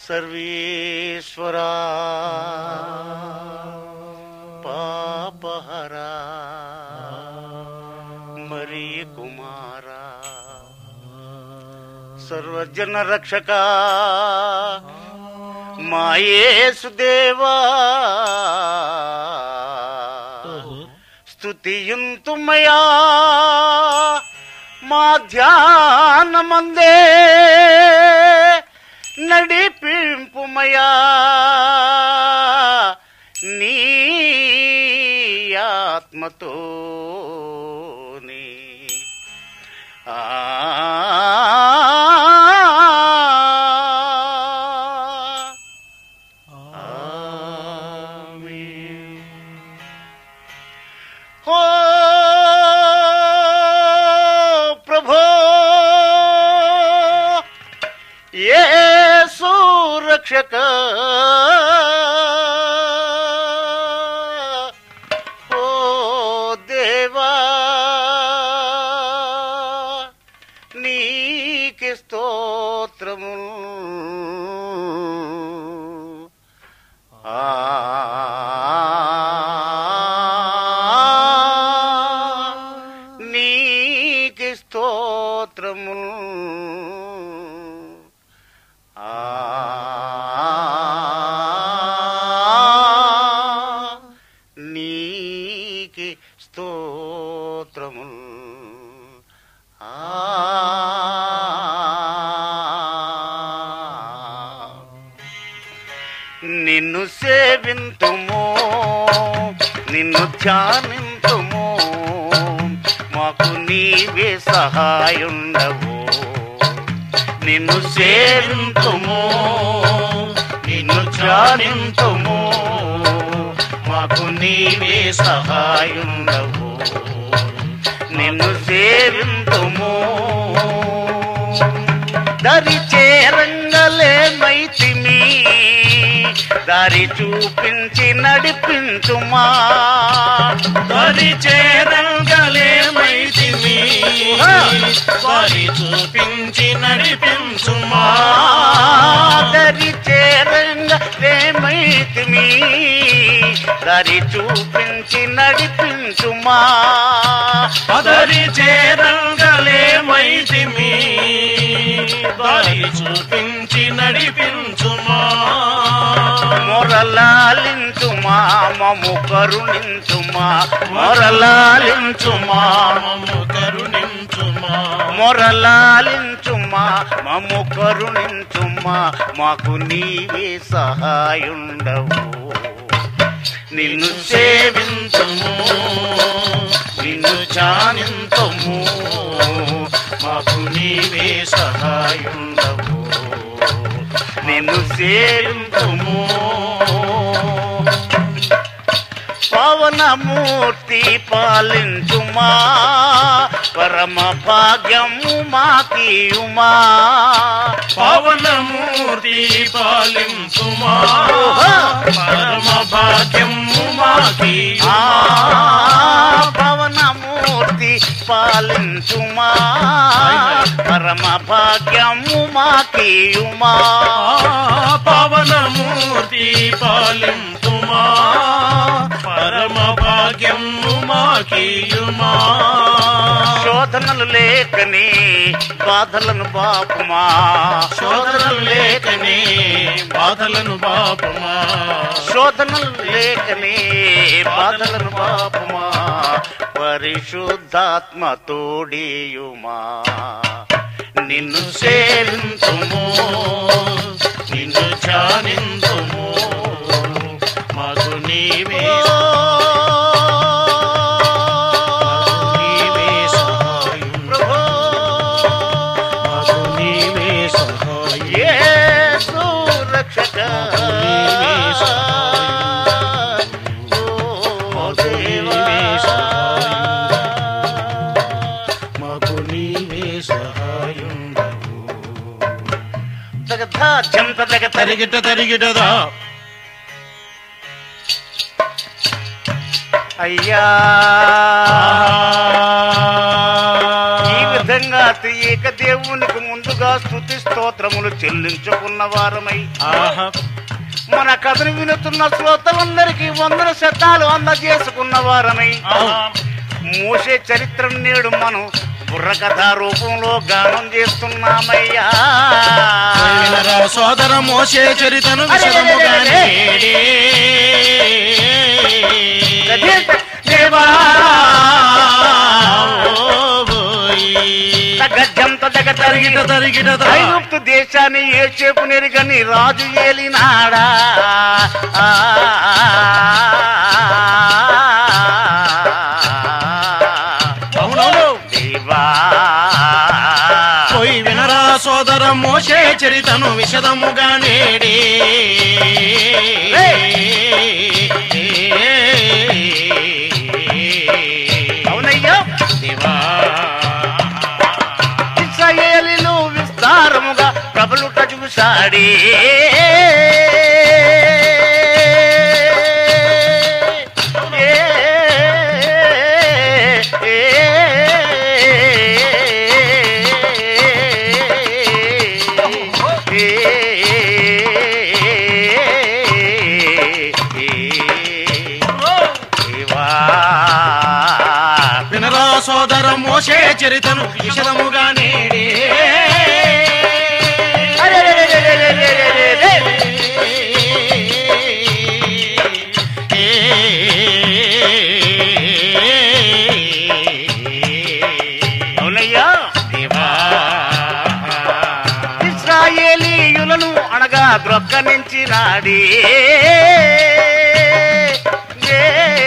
సర్వేశ్వరా పాపహరా మరి కుమారా సర్వజన రక్షక మాయేసుదేవా స్తుతియుంతుమయా మా ధ్యానమందే నడిపింపుమయా నీ ఆత్మతో ఓ ప్రభో యేసు రక్షక ఓ దేవా నీకి స్తోత్రము ఆ నీకి స్తోత్రము ఆ నీకి స్తోత్రము ఆ నిన్ను సేవింతుము నిన్ను ధ్యానింతుము మాకు నీవే సహాయుండవు నిన్ను సేవింతుము నిన్ను ధ్యానింతుము మాకు నీవే సహాయుండవు నిన్ను సేవింతుము దరి చేరంగలే మైతిమి దారి చూపించి నడిపించుమా దరి చేరంగలే మైతిమి వారి చూపించి నడిపించుమా దరి చేరంగలే మైతిమి దారి చూపించి నడిపించుమా అదరి చేరంగలే మైతిమి వారి చూపించి నడిపించుమా మొరలాలించుమా మము కరుణించుమా మొరలాలించుమా మమ్ము కరుణించుమా మొరలాలించుమా మమ్ము కరుణించుమా మాకు నీవే సహాయుండవు నిన్ను సేవింతుము నిన్ను జానింతుము మాకు నీవే సహాయుండవు నిన్ను సేవింతుము పవనమూర్తి పాలించుమా పరమ భాగ్యము మాకీయుమా పవనమూర్తి పాలించుమా పరమ భాగ్యము మాకి ఆ పవనమూర్తి పాలించుమా పరమ భాగ్యము మాకీయుమా పవనమూర్తి పాలించుమా పరమ భాగ్యము మాకియుమా శోధనలు లేకని బాధలను బాపుమా శోధనలు లేకనే బాధలను బాపమా శోధనలు లేకని బాధలను బాపుమా పరిశుద్ధాత్మ తోడియుమా నిన్ను సేవింతుము నిన్ను ధ్యానింతుము మాకు నీవే నీవే సహాయం ప్రభో మాకు నీవే సహాయం యేసు రక్షక నీవే ఓ దేవా. మాకు నీవే సహాయం తగధా జంత తగ తరి తరిగిట తరిగిటదా అయ్యా ఈ విధ విధంగా త్రియేక దేవునికి ముందుగా స్తుతి స్తోత్రములు చెల్లించుకున్న వారమై ఆహా మన కథను వినుతున్న శ్రోతలందరికీ వందల శతాలు అందజేసుకున్న వారమై మోసే చరిత్ర నేడు మనం బుర్రకథ రూపంలో గానం చేస్తున్నామయ్యా వినరా సోదర మోసే చరితను విషదముగానే దేవా ఓయ్. గజ్జంత జగ తరిగిట తరిగిట దా. ఐగుప్తు దేశాన్ని ఏ చేపు నెరుగని రాజు ఏలినాడా ఆ, అవునవును దేవా పోయి వినరా సోదర మోసే చరితను విషదముగా నేడే అవునయ్యా దేవా ఇస్రాయేలీలు విస్తారముగా ప్రబలుట చూశాడే వినరా సోదర మోసే చరితను విషదముగా నేడే అవునయ్యా దేవా ఇస్రాయేలీయులను అనగా ద్రొక్కనించినాడే ఏ,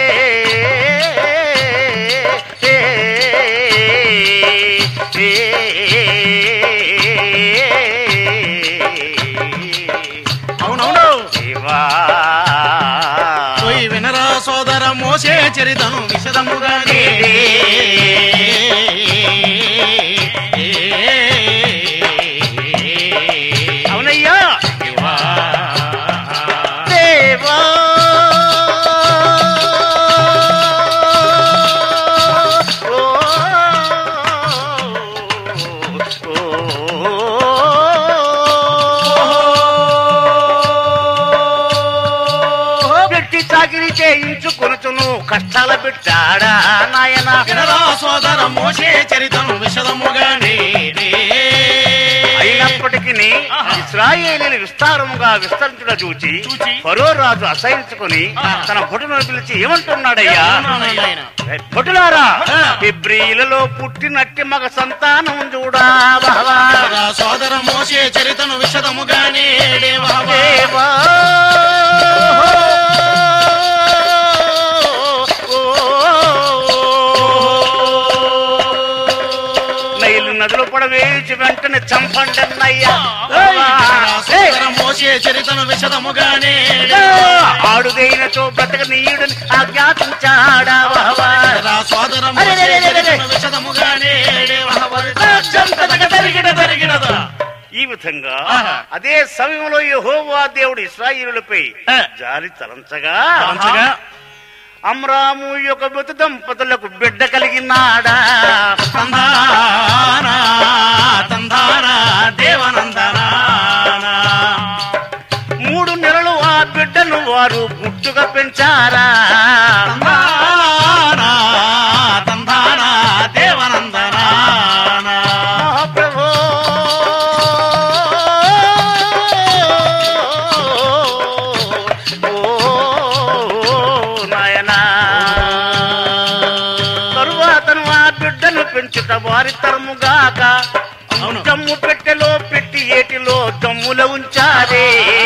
ఏ, ఏ, అవునవును దేవా పోయి వినరా సోదర మోసే చరితను విషదముగా నేడే అవునయ్యా దేవా దేవా పెట్టి చాకిరి చేయించుకొనుచును కష్టాల పెట్టాడా నాయన వినరా సోదర మోసే చరితను విషదముగా నేడే అయినప్పటికీ ఇస్రాయేలీని విస్తారముగా విస్తరించుట చూచి చూచి ఫరో రాజు అసహించుకుని ఆ. తన భటులను పిలిచి ఏమంటున్నాడయ్యా ఏమన్నాడయ్యా ఆయన? భటులారా ఆ. ఫిబ్రిలలో పుట్టినట్టి మగ సంతానం చూడా బావా. వినరా సోదర మోసే చరితను విషదముగా నేడే బాబా. దేవా. నైలు నదులు పడవేసి వెంటనే చంపండి అన్నయ్యా వినరా సోదర మోసే చరితను విషదముగా నేడే ఆడుదైనతో బ్రతక నీయుడని ఆజ్ఞాపించాడా బావా. వినరా సోదర మోసే చరితను విషదముగా నేడే బాబా. చంపదగ తరిగిన తరిగినదా? ఈ విధంగా ఆహా. అదే సమయంలో యెహోవా దేవుడు ఇస్రాయిలులపై ఆ. జాలి తలంచగా తలంచగా అమ్రాము యొక్క మృత దంపతులకు బిడ్డ కలిగినాడా తందానా తందానా దేవనందనా మూడు నెలలు ఆ బిడ్డను వారు గుట్టుగా పెంచారా తందానా తందానా దేవనందనా మహాప్రభో ఓ నాయనా తరువాతను ఆ బిడ్డను పెంచుట వారి తరముగాక అవును. దమ్ము పెట్టెలో పెట్టి ఏటిలో దమ్ముల ఉంచారే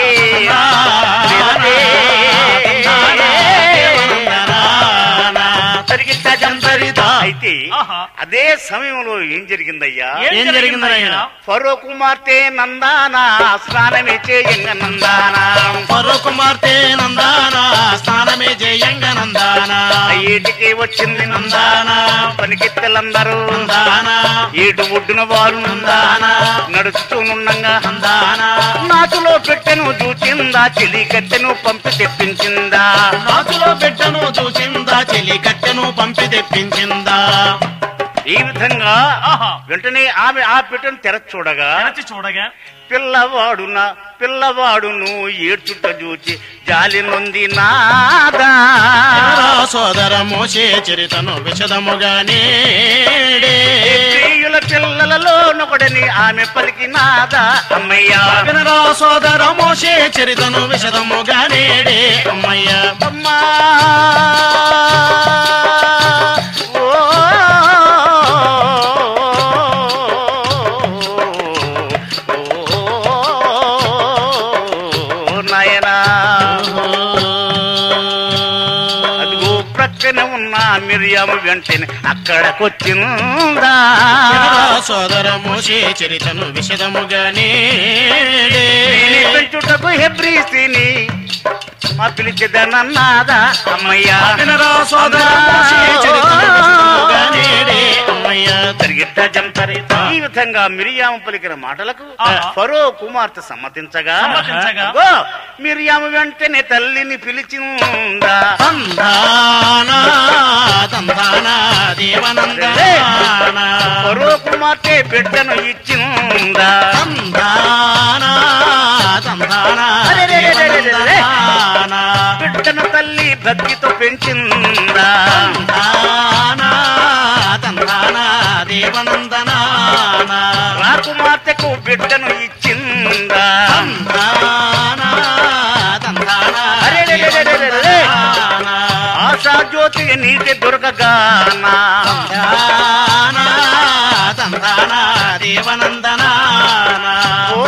తరిగిట్ట జంతరిదా. అయితే ఆహా. అదే సమయంలో ఏం జరిగిందయ్యా ఏం జరిగిందయ్యా ఫరో కుమార్తె నందానా స్నానమే చేయంగ నందానా మరో కుమార్తె నందానా స్థానమే జయంగ నందానా ఏటికి వచ్చింది నందానా పనికెత్తెలందరూ నందానా ఏటు ఒడ్డున వారు నందానా నడుస్తూనుండగా నందానా నాచులో పెట్టెను చూచిందా చెలి కట్టెను పంపి తెప్పించిందా నాచులో బిడ్డను చూసిందా చెలి కట్టెను పంపి తెప్పించిందా ఈ విధంగా ఆహా. వెంటనే ఆమె ఆ పిట్టను తెరచి చూడగా తెరచి చూడగా పిల్లవాడున పిల్లవాడును ఏడ్చుట చూచి జాలి నొంది నాదా రా సోదర మోసే చరితను విశదముగా నేడే ప్రియుల పిల్లలలో నొకడని ఆమె పలికినాదా అమ్మయ్యా వినరా సోదర మోసే చరితను విశదముగా నేడే అమ్మయ్య అమ్మా ఓ ఓ నాయనా అదిగో ప్రక్కన ఉన్న మిరియాము వెంటనే అక్కడకొచ్చిందా వినరా సోదర మోసే చరితను విశదముగా నేడే దీని పెంచుటకు హెబ్రీసిని మా పిలిచేదనన్నాదా అమ్మయ్యా వినరా సోదర మోసే చరితను విశదముగా నేడే అమ్మయ్య జరిగిద్ద జంతరి ఈ విధంగా మిరియాము పలికిన మాటలకు ఆహా. ఫరో కుమార్తె సమ్మతించగా సమ్మతించగా. అగో, మిరియాము వెంటనే తల్లిని పిలిచిందా తందానా తందానా దేవనందానా ఫరో కుమార్తె బిడ్డను ఇచ్చిందా తందానా తందానా అరే, రే, రే, రే, రే, రే, రే. దేవనందానా బిడ్డను తల్లి భక్తితో పెంచిందా తందానా తందానా దేవనందనానా రాకుమార్తెకు బిడ్డను ఇచ్చిందా తందానా తందానా అరే, రే, రే, రే, రే, రే, రే. దేవనందనానా ఆశా జ్యోతి నీటి దొరకగానా తందానా తందానా దేవనందనానా ఓ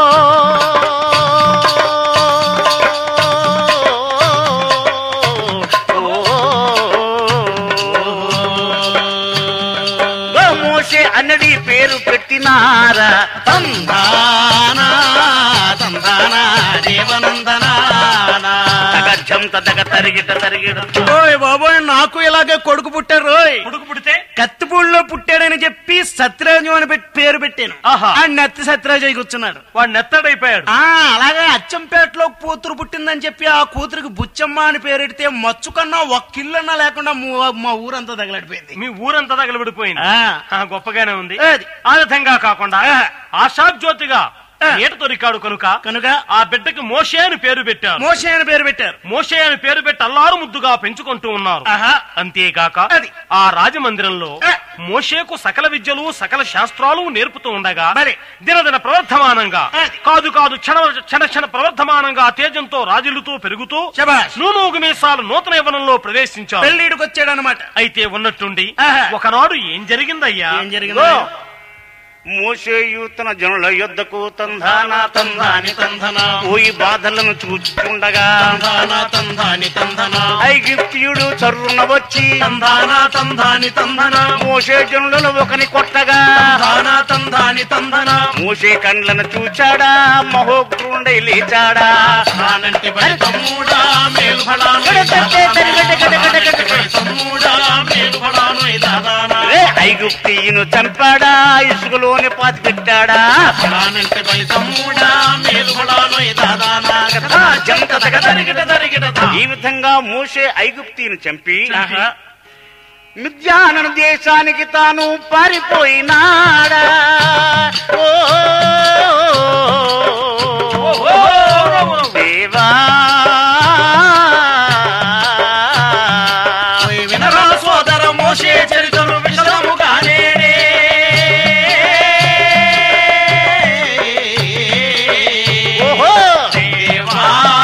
ఓ మోసే అన్నడి పేరు పెట్టినారా తందానా తందానా దేవనందనానా తగజం తగ తరిగిట తరిగిట ఓయ్ బాబోయ్ నాకు ఇలాగే కొడుకు పుట్టారు రోయ్ కొడుకు పుడితే కత్తిపూడిలో పుట్టాడని చెప్పి సత్యరాజు అని పెట్టి పేరు పెట్టాను ఆహా. ఆ నెత్తి సత్యరాజు అయి కూర్చున్నాడు వాడు నెత్తడైపోయాడు ఆ అలాగే అచ్చంపేటలో కూతురు పుట్టిందని చెప్పి ఆ కూతురికి బుచ్చమ్మ అని పేరెడితే మచ్చు కన్నా ఒక్క ఇల్లన్నా లేకుండా మూ- మా ఊరంతా తగలడిపోయింది మీ ఊరంతా తగలబడిపోయింది ఆ. ఆ, గొప్పగానే ఉంది అది. ఆ విధంగా కాకుండా ఆశాజ్యోతిగా ఏట దొరికాడు కనుక కనుక ఆ బిడ్డకి మోషే అని పేరు పెట్టారు మోసే అని పేరు పెట్టారు మోషే అని పేరు పెట్టి అల్లారు ముద్దుగా పెంచుకుంటూ ఉన్నారు ఆహా. అంతేగాక అది. ఆ రాజమందిరంలో ఆ. మోషేకు సకల విద్యలు సకల శాస్త్రాలు నేర్పుతూ ఉండగా మరి. దినదిన ప్రవర్ధమానంగా అది. కాదు కాదు క్షణ క్షణ క్షణ ప్రవర్ధమానంగా ఆ తేజంతో రాజులుతూ పెరుగుతూ శభాష్. నూనూగు మీసాలు నూతన యవనంలో ప్రవేశించారు పెళ్లిడికి వచ్చాడు అనమాట అయితే ఉన్నట్టుండి ఆహా. ఒకనాడు ఏం జరిగిందయ్యా ఏం జరిగిందో మోసే యూతన జనుల యుద్ధకు తందానా తందాని తందాని తందనా పోయి బాధలను చూచుకుండగా తందానా తందాని తందనా ఐగిప్తియుడు చర్రున వచ్చి తందానా తందాని తందనా మోసే జనులను ఒకని కొట్టగా తందానా తందాని తందనా మోసే కండ్లను చూచాడా మహోగ్రుండై లేచాడా ఆనంటి బలి తమ్ముడా మేల్ఫడాను గడగడ్డే, గడగడ్డే, గడగడ్డే, గడగడ్డే. తమ్ముడా మేల్ఫడాను దాదానా ఏ ఐగుప్తియును చంపాడా ఇసుకలోని పాతి పెట్టాడా ఆనంటి బలి తమ్ముడా మేల్ఫడాను దాదానా ఆ, జంట తగ తరిగిట తరిగిట తా. ఈ విధంగా మోసే ఐగుప్తిని చంపి ఆహా. మిథ్యాన దేశానికి తాను పారిపోయినాడా ఓ దేవా ఓయ్ వినరా సోదర మోసే చరిత్రను విషదముగానే ఓహో దేవా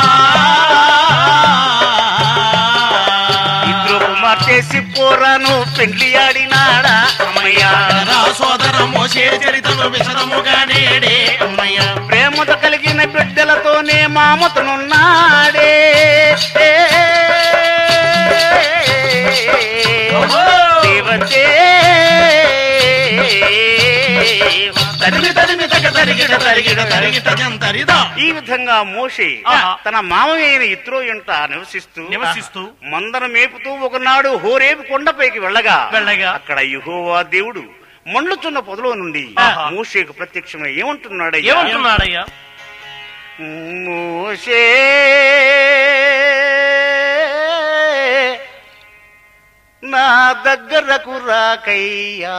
ఇద్దరు కుమార్తె సిప్పోరాను పెండ్లి ఆడినాడా అమ్మయ్యా రా సోదర మోసే చరిత్రను విషదముగానే అమ్మయ్య ప్రేమతో కలిగిన బిడ్డలతోనే మామతనున్నాడే దేవతే తరిమి తరిమి తగ తరిగిడ తరిగిడ తరిగిట జంతరిదా ఈ విధంగా మోషే ఆహా. తన మామయ్యైన ఇత్రో ఎంట నివసిస్తూ నివసిస్తూ మందను మేపుతూ ఒకనాడు హోరేపు కొండపైకి వెళ్ళగా వెళ్ళగా అక్కడ యెహోవా దేవుడు మండుచున్న పొదలో నుండి ఆహా. మోషేకు ప్రత్యక్షమై ఏమంటున్నాడయ్యా ఏమంటున్నాడయ్యా మోషే నా దగ్గరకు రాకయ్యా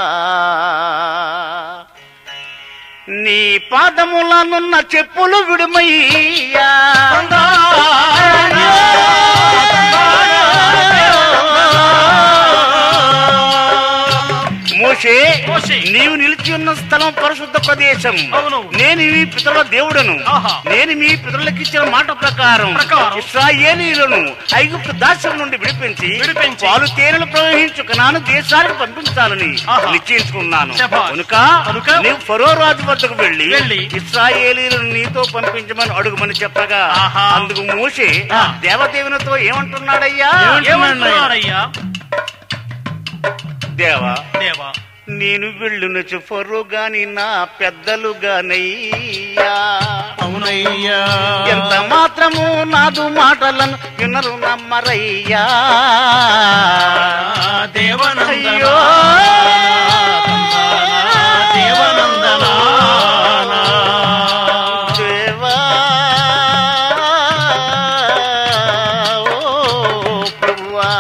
నీ పాదములనున్న చెప్పులు విడుమయ్యా మోషే మోషే. నీవు నిలిచి ఉన్న స్థలం పరిశుద్ధ ప్రదేశం అవును. నేను మీ పితరుల దేవుడను ఆహా. నేను మీ పితరులకు ఇచ్చిన మాట ప్రకారం ప్రకారం. ఇస్రాయేలీలను ఐగుప్తు దాస్యం నుండి విడిపించి విడిపించి. పాలు తేనెలు ప్రవహించు కనాను దేశానికి పంపించాలని ఆహా. నిశ్చయించుకున్నాను శభాష్. కనుక కనుక నీవు ఫరో రాజు వద్దకు వెళ్ళి వెళ్ళి ఇస్రాయేలీలను నీతో పంపించమని అడుగుమని చెప్పగా ఆహా. అందుకు మోషే ఆ. దేవదేవునితో ఏమంటున్నాడయ్యా ఏమంటున్నారయ్యా దేవా దేవా నేను వెళ్ళునచు ఫరో గాని నా పెద్దలు గానయ్యా అవునయ్యా ఎంత మాత్రము నాదు మాటలను వినరు నమ్మరయ్యా దేవనందనా అయ్యో దేవనందనా దేవా ఓ ప్రభువా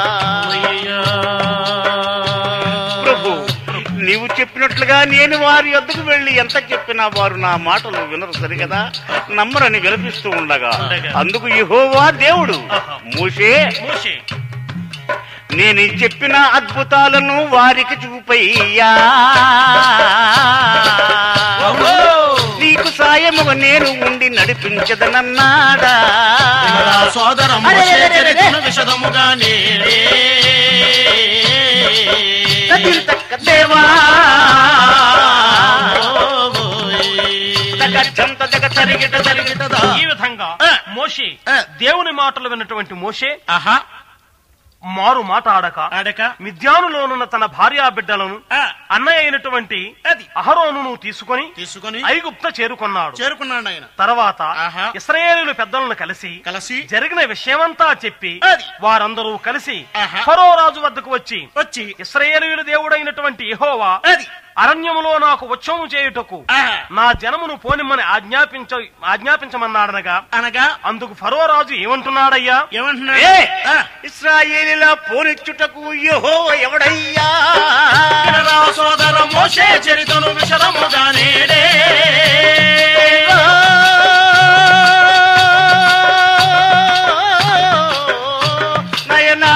ప్రభు నీవు చెప్పినట్లుగా నేను వారి వద్దకు వెళ్ళి ఎంత చెప్పినా వారు నా మాటలు వినరు సరిగదా నమ్మరని విలపిస్తూ ఉండగా ఉండగా. అందుకు యెహోవా దేవుడు ఆహా. మూసే మోషే నేను చెప్పిన అద్భుతాలను వారికి చూపయ్యా ఓహో. నీకు సాయముగా నేను ఉండి నడిపించదనన్నాడా నా సోదర అరే, మోషే అరే, అరే, అరే. చరిత్రను విషదముగా నేడే కదిలితక్క దేవా తగ చంత తగ తరిగిట తరిగిటదా ఈ విధంగా ఆ. మోషే ఆ. దేవుని మాటలు విన్నటువంటి మోషే ఆహా మారు మాట ఆడక ఆడక మిద్యానులోనున్న తన భార్యా బిడ్డలను ఆ, అన్నయ్య అయినటువంటి అది అహరోనును తీసుకొని తీసుకొని ఐగుప్త చేరుకున్నాడు చేరుకున్నాడు ఆయన తర్వాత ఆహా. ఇస్రాయేలీలు పెద్దలను కలిసి కలిసి జరిగిన విషయమంతా చెప్పి అది. వారందరూ కలిసి ఆహా. ఫరో రాజు వద్దకు వచ్చి వచ్చి ఇస్రాయేలీయుల దేవుడైనటువంటి యెహోవా అది అరణ్యములో నాకు ఉత్సవం చేయుటకు ఆహా. నా జనమును పోనిమ్మని ఆజ్ఞాపించ ఆజ్ఞాపించమన్నాడనగా అనగా అందుకు ఫరో రాజు ఏమంటున్నాడయ్యా ఏమంటున్నాడు ఏ ఆ, ఇస్రాయేలీల పోనిచ్చుటకు యహో ఎవడయ్యా వినరా సోదర మోషే చరితను విషదముగా నేడే నయనా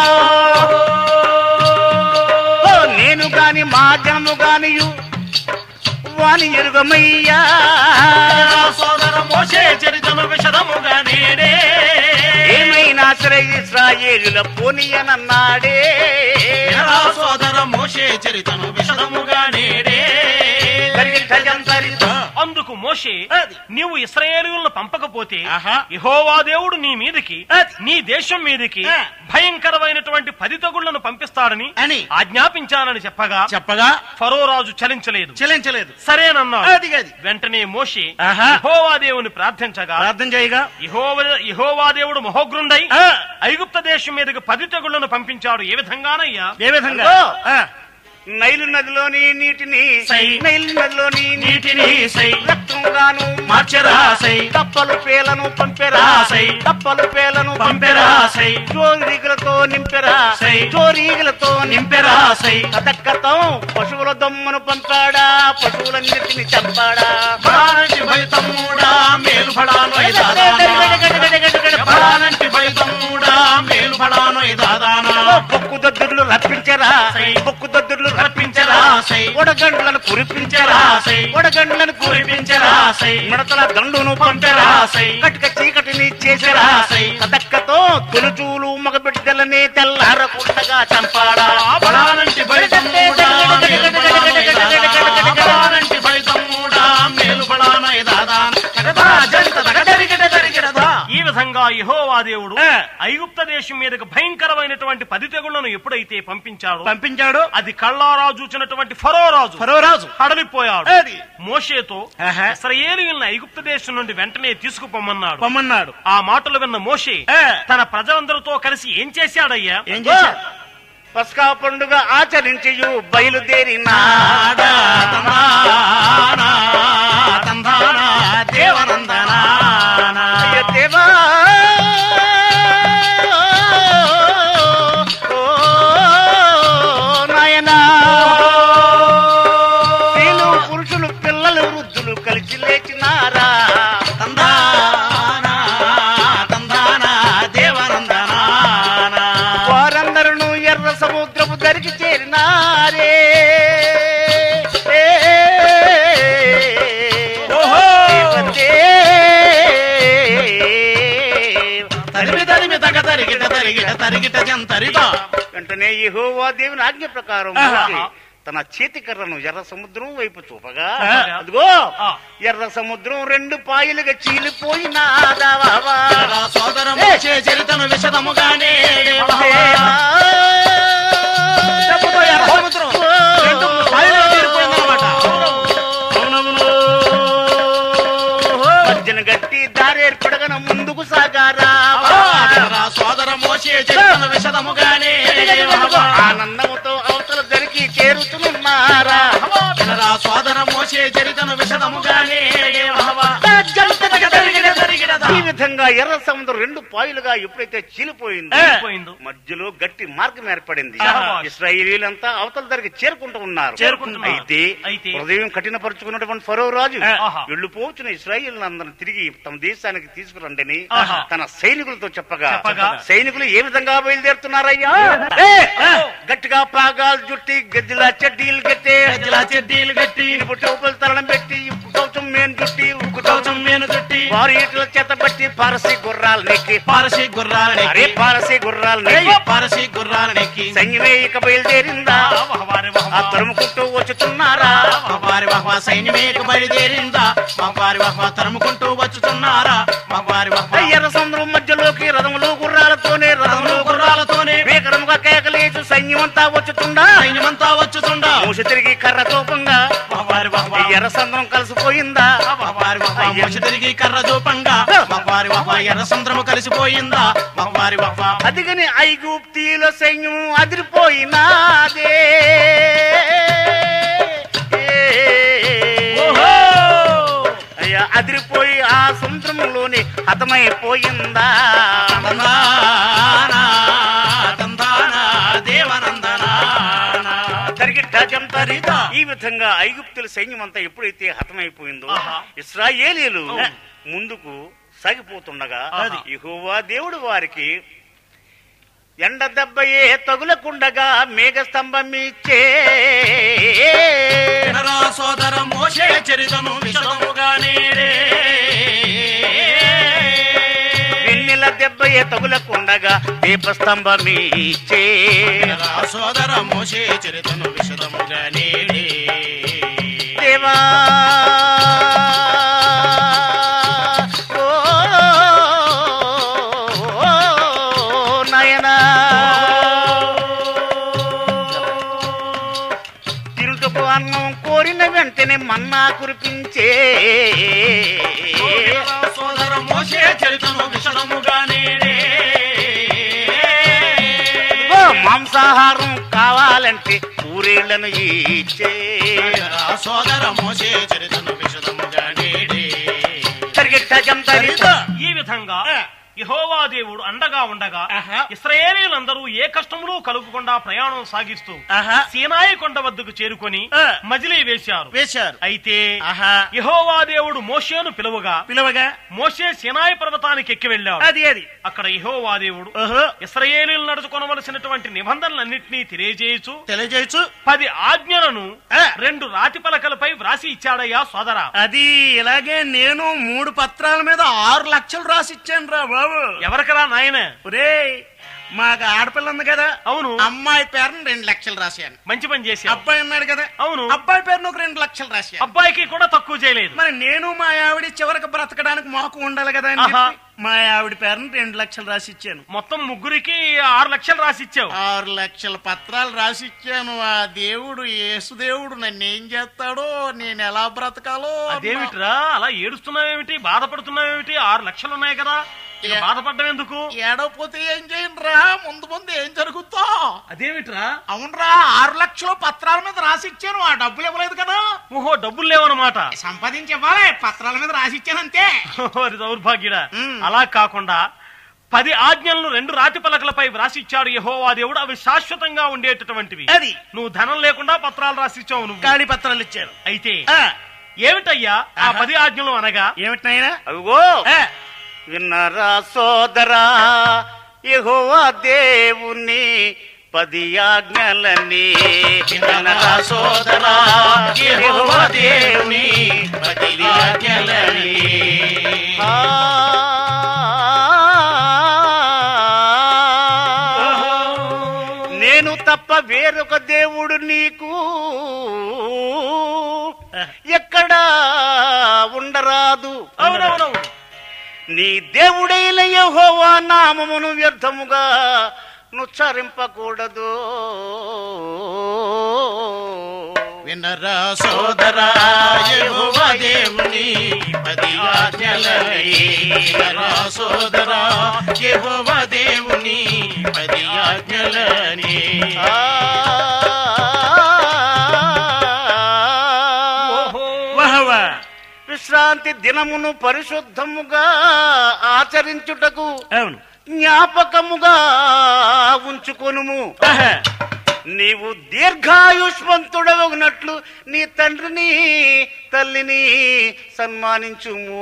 ఓ, నేను గాని మా జనము గానియు వాని ఎరుగమయ్యా వినరా సోదర మోషే చరితను విషదముగా నేడే ఏమైనా సరే ఇస్రాయేలుల పోనీయనన్నాడే వినరా సోదర మోషే చరితను విషదముగా నేడే తరిగిటజం తరిగిట. అందుకు మోషే అది. నీవు ఇస్రాయేలీయులను పంపకపోతే ఆహా. యెహోవా దేవుడు నీ మీదికి అది. నీ దేశం మీదికి ఆ. భయంకరమైనటువంటి పది తగుళ్లను పంపిస్తాడని అని ఆజ్ఞాపించానని చెప్పగా చెప్పగా ఫరో రాజు చలించలేదు చెల్లించలేదు సరేనన్నాడు అది అది వెంటనే మోషే ఆహా. యెహోవా దేవుని ప్రార్థించగా ప్రార్థన చేయగా యెహోవా- యెహోవా దేవుడు మహోగ్రుండై ఆ, ఐగుప్త దేశం మీదకి పది తెగుళ్లను పంపించాడు ఏ విధంగానయ్యా ఏ విధంగా అదో. ఆ, నైలు నదిలోని నీటిని సై. నైలు నదిలోని నీటిని సై. రక్తంగాను మార్చెరా సై. కప్పలు పేలను పంపెరా సై. కప్పలు పేలను పంపెరా సై. జోరీగలతో నింపెరా సై. జోరీగలతో నింపెరా సై. కథక్కతం పశువుల దొమ్మను పంపాడా పశువులన్నిటిని చంపాడా బడానంటి ఫలితముడా మేలు ఫడాను బడానంటి ఫలితముడా మేలు ఫడాను దాదానా బొక్కు దద్దుర్లు రప్పించరా సై. బొక్కు దద్దుర్లు రప్పించరా సై. ఒడగండ్లను కురిపించరా సై. ఒడగండ్లను కురిపించరా సై. మిడతల దండును పంపెరా సై. కటిక చీకటిని చేసరా సై. కదక్కతో తొలుచూలు మగబిడ్డలని తెల్లారకుండగా చంపాడా బడానంటి ఫలితముడా మేలు ఫడాను బడానంటి ఫలితముడా మేలు ఫడాను దాదానా జంత దగదరిగిట దరిగిడదా ఈ విధంగా యెహోవా దేవుడు ఆ. ఐగుప్త దేశం మీదకి భయంకరమైనటువంటి పది తెగుళ్లను ఎప్పుడైతే పంపించాడో పంపించాడు అది కళ్ళారా చూచినటువంటి ఫరో రాజు ఫరో రాజు హడలిపోయాడు అది. మోషేతో ఆహా. ఇస్రాయేలీయులను ఐగుప్త దేశం నుండి వెంటనే తీసుకుపోమన్నాడు పొమ్మన్నాడు ఆ మాటలు విన్న మోషే ఆ. తన ప్రజలందరితో కలిసి ఏం చేశాడయ్యా ఏం చేశాడు పస్కా పండుగ ఆచరించయు బయలుదేరినా నాడా తందానా, తందానా, దేవనందనా అయ్య దేవా ఓ, లేచినారా తందానా తందానా దేవనందనానా వారందరూ ఎర్ర సముద్రపు దరికి చేరినారే ఓహో! దేవతే. తరిమి తరిమి తగ తరిగిట తరిగిట తరిగిట జంతరిట వెంటనే యెహోవా దేవుని ఆజ్ఞ ప్రకారం ఆహా. మోషే తన చేతి కర్రను ఎర్ర సముద్రం వైపు చూపగా ఆ. అదిగో ఆ. ఎర్ర సముద్రం రెండు పాయలుగా చీలిపోయినాదా బాబా. నా సోదరము చే చరితను విషదముగానే దేవా. చెప్పుకో, ఎర్ర సముద్రం. రెండు పాయలుగా చీలిపోయిందన్నమాట. మధ్యన గట్టి దారేర్పడగన ముందుకు సాగారా నా సోదర మోసే చరితను విషదముగానే ఆనందముతో అవతల దరికి చేరుతున్నారా నా సోదర మోసే చరితను విషదముగానే ఈ విధంగా ఎర్ర సముద్రం రెండు పాయలుగా ఎప్పుడైతే చీలిపోయిందో పోయిందో మధ్యలో గట్టి మార్గం ఏర్పడింది ఆహా. ఇస్రాయేలీలంతా అవతల దగ్గరికి చేరుకుంటూ ఉన్నారు చేరుకుంటున్నారు. అయితే అయితే హృదయం కఠినపరుచుకున్నటువంటి ఫరో రాజు ఆహా. వెళ్ళిపోవచ్చిన ఇస్రాయేల్ తిరిగి తమ దేశానికి తీసుకురండని ఆహా. తన సైనికులతో చెప్పగా చెప్పగా. సైనికులు ఏ విధంగా బయలుదేరుతున్నారయ్యా ఏ! గట్టిగా పాగాలు జుట్టి గజ్జిలా చెడ్డీలు కట్టే గజ్జిలా చెడ్డీలు కట్టి ఇనుపు టోపులు తరణం పెట్టి ఉక్కు కవచం మేను జుట్టి ఉక్కు కవచం కవచం మేను చుట్టి వారి ఈటల చేత బట్టి పారసి గుర్రాలు నెక్కి పారసి అరే గుర్రాలనెక్కి పారసి గుర్రాలు నెక్కి పారసి గుర్రాలనెక్కి సైన్యమే ఇక బయలుదేరిందా ఆ తరుముకుంటూ వచ్చుతున్నారా మగవారి వహ్వ సైన్యమేక బయలుదేరిందా మగవారి వహ్వ తరుముకుంటూ వచ్చుతున్నారా మగవారి వహ్వ ఎర్ర సముద్రం మధ్యలోకి రథములు గుర్రాలతోనే రథములు రథములు గుర్రాలతోనే భీకరముగా కేకలేసి సైన్యమంతా వచ్చుతుండా సైన్యమంతా వచ్చుతుండా మూసి తిరిగి కర్ర తోపంగా మగవారి వహ్వ ఈ ఎర్ర సముద్రం కలిసిపోయిందా మగవారి వహ్వ మోసి తిరిగి కర్ర చూపంగా మగవారి వహ్వ ఎర్ర సముద్రము కలిసిపోయిందా మగవారి వహ్వ అదిగని ఐగుప్తీల సైన్యం అదిరిపోయినాదే ఓహో! అయ్యా అదిరిపోయి ఆ సముద్రంలోని హతమైపోయిందా తందానా, తందానా, దేవనందనానా. తరిగిట్ట జంతరిత. ఈ విధంగా ఐగుప్తుల సైన్యం అంతా ఎప్పుడైతే హతమైపోయిందో ఆహా. ఇస్రాయేలీలు అవును. ముందుకు సాగిపోతుండగా అది. యెహోవా దేవుడు వారికి ఎండ దెబ్బయే తగులకుండగా మేఘ స్తంభం ఇచ్చే వినరా సోదర మోషే చరితను విషదముగా నేడే వెన్నెల దెబ్బయే తగులకుండగా దీపస్తంభం ఇచ్చే వినరా సోదర మోషే చరితను విషదముగా నేడే దేవా ఓ, నాయనా తిరుటకు అన్నం కోరిన వెంటనే మన్నా కురిపించే వినరా సోదర మోషే చరితను విషదముగా నేడే ఓ, మాంసాహారం కావాలంటే ఊరేళ్లను ఇచ్చే వినరా సోదర మోషే చరితను విషదముగా నేడే తరిగిట్ట జంతరిత. ఈ విధంగా యెహోవా దేవుడు అండగా ఉండగా ఆహా. ఇస్రాయేలీలందరూ ఏ కష్టములు కలుగకుండా ప్రయాణం సాగిస్తూ ఆహా సీనాయి కొండ వద్దకు చేరుకొని ఆ. మజిలీ వేశారు వేశారు అయితే ఆహా యెహోవా దేవుడు మోషేను పిలువగా పిలవగా మోషే సినాయి పర్వతానికి ఎక్కి వెళ్ళాడు అది అది అక్కడ యెహోవా దేవుడు ఓహో ఇస్రాయేలీలు నడుచుకొనవలసినటువంటి నిబంధనలన్నింటినీ తెలియజేయచ్చు తెలియజేయచ్చు పది ఆజ్ఞలను ఆ. రెండు రాతి పలకలపై వ్రాసి ఇచ్చాడయ్యా సోదరా అది ఇలాగే నేను మూడు పత్రాల మీద ఆరు లక్షలు రాసి ఇచ్చాను రా బాబు ఎవరికరా నాయన ఒరే మాకు ఆడపిల్ల ఉంది కదా అవును అమ్మాయి పేరుని రెండు లక్షలు రాశాను మంచి పని చేశావు అబ్బాయి ఉన్నాడు కదా అవును అబ్బాయి పేరును ఒక రెండు లక్షలు రాశాను అబ్బాయికి కూడా తక్కువ చేయలేదు మరి నేను మా ఆవిడ చివరికి బ్రతకడానికి మాకు ఉండాలి కదా అని ఆహా. చెప్పి మా ఆవిడ పేరుని రెండు లక్షలు రాసి ఇచ్చాను మొత్తం ముగ్గురికి ఆరు లక్షలు రాసి ఇచ్చావు ఆరు లక్షల పత్రాలు రాసి ఇచ్చాను ఆ దేవుడు యేసుదేవుడు నన్ను ఏం చేస్తాడో నేను ఎలా బ్రతకాలో అదేమిట్రా అలా ఏడుస్తున్నావేమిటి బాధపడుతున్నావేమిటి ఆరు లక్షలు ఉన్నాయి కదా ఇక ఏ- బాధపడ్డం ఎందుకు ఏడవపోతే ఏం చేయను రా ముందు ముందు ఏం జరుగుతా అదేమిట్రా అవునరా ఆరు లక్షలు పత్రాల మీద రాసి ఇచ్చాను ఆ డబ్బులు ఇవ్వలేదు కదా ఓహో డబ్బులు లేవన్నమాట సంపాదించి ఇవ్వాలి పత్రాల మీద రాసి ఇచ్చాను అంతే ఓరి దౌర్భాగ్యుడా మ్. అలా కాకుండా పది ఆజ్ఞలను రెండు రాతి పలకలపై వ్రాసి ఇచ్చాడు యెహోవా దేవుడు అవి శాశ్వతంగా ఉండేటటువంటివి అది నువ్వు ధనం లేకుండా పత్రాలు రాసి ఇచ్చావు నువ్వు ఖాళీ పత్రాలు ఇచ్చాను అయితే ఆ, ఏమిటయ్యా ఆ పది ఆజ్ఞలు అనగా ఏమిటి నాయనా అవిగో ఆ, విన్నరా సోదరా యెహోవా దేవుని పది ఆజ్ఞలని విన్నరా సోదరా యెహోవా దేవుని పది ఆజ్ఞలని ఆ. నేను తప్ప వేరొక దేవుడు నీకు ఎక్కడా ఉండరాదు అవునవునవును నీ దేవుడైన యెహోవా నామమును వ్యర్థముగా నుచ్చరింపకూడదు వినరా సోదరా యెహోవా దేవుని పది ఆజ్ఞలని వినరా సోదరా యెహోవా దేవుని పది ఆజ్ఞలని ఆ. ఓహో వహవా. విశ్రాంతి దినమును పరిశుద్ధముగా ఆచరించుటకు అవును జ్ఞాపకముగా ఉంచుకొనుము ఆహా. నీవు దీర్ఘాయుష్మంతుడవగినట్లు నీ తండ్రిని తల్లిని సన్మానించుము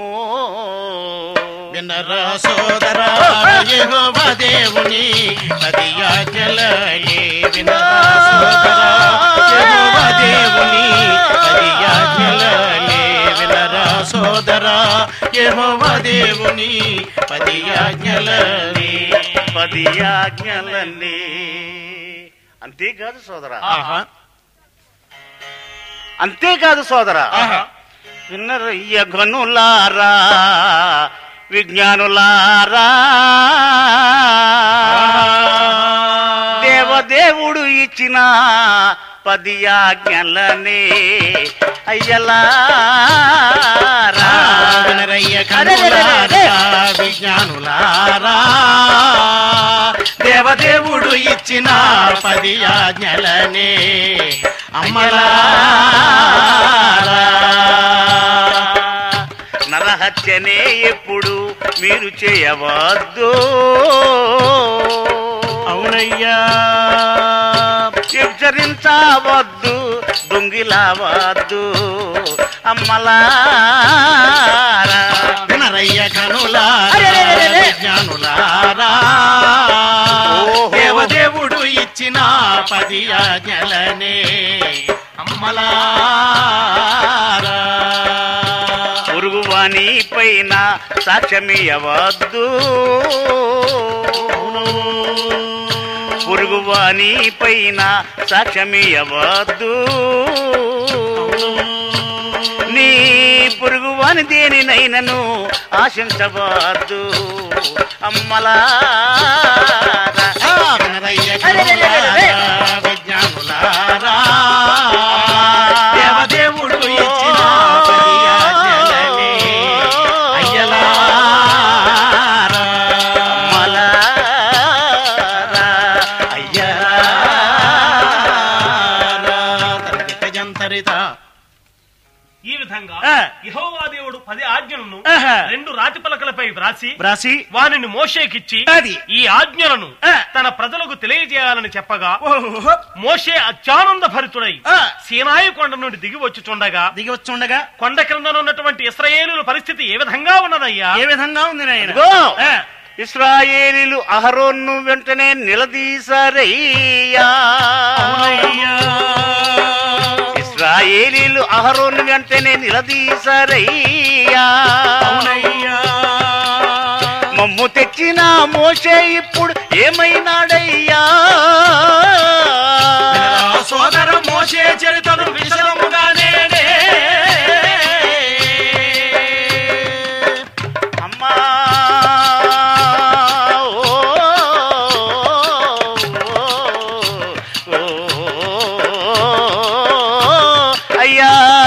వినరా సోదరా యెహోవా దేవుని పది ఆజ్ఞలని వినరా సోదరా యెహోవా దేవుని పది ఆజ్ఞలని వినరా సోదరా యెహోవా దేవుని పది ఆజ్ఞలని పది ఆజ్ఞలన్నీ అంతేకాదు సోదరా ఆహా. అంతేకాదు సోదరా ఆహా. విన్నరయ్య గనులారా విజ్ఞానులారా దేవదేవుడు ఇచ్చిన పది ఆజ్ఞలనే అయ్యలారా వినరయ్య అదే, అదే, అదే, అదే. కనులారా విజ్ఞానులారా దేవదేవుడు ఇచ్చిన పది ఆజ్ఞలనే అమ్మలారా నరహత్యనే ఎప్పుడు మీరు చేయవద్దు అవునయ్యా విచరించవద్దు దొంగిలవద్దు అమ్మలారా వినరయ్య అరే, కనులారా అరే, అరే, అరే. విజ్ఞానులారా ఓహో. దేవదేవుడు ఇచ్చిన పది ఆజ్ఞలనే అమ్మలారా పురుగువాని పైన సాక్ష్యమియవద్దు పురుగువాని పైన సాక్ష్యమియవద్దు నీ పురుగువాని దేనినైనను ఆశించవద్దు అమ్మలారా వినరయ్య అరే, అరే, అరే, అరే. కనులారా విజ్ఞానులారా దేవదేవుడు ఇచ్చిన పది ఆజ్ఞలనే అయ్యలారా అమ్మలారా అయ్యలారా తరగిత జంతరిత ఈ విధంగా ఆ. యెహోవా దేవుడు పది ఆజ్ఞలను ఆహా. రెండు రాతి పలకలపై వ్రాసి వ్రాసి వానిని మోషేకిచ్చి అది. ఈ ఆజ్ఞలను ఆ. తన ప్రజలకు తెలియజేయాలని చెప్పగా ఓహో. మోషే అత్యానంద భరితుడై ఆ. సీనాయి కొండ నుండి దిగి వచ్చుచుండగా దిగి వచ్చుండగా కొండ క్రిందనున్నటువంటి ఇస్రాయేలుల పరిస్థితి ఏ విధంగా ఉన్నదయ్యా ఏ విధంగా ఉంది నాయన ఇదిగో ఆ, ఇస్రాయేలీలు అహరోన్ను వెంటనే నిలదీశారయ్యా అవునయ్యా. ఇస్రాయేలీలు అహరోన్ను వెంటనే నిలదీశారయ్యా అవునయ్యా. మమ్ము తెచ్చిన మోసే ఇప్పుడు ఏమైనాడయ్యా వినరా సోదర మోషే చరితను విశదముగానే అమ్మా ఓ, ఓ, ఓ, అయ్యా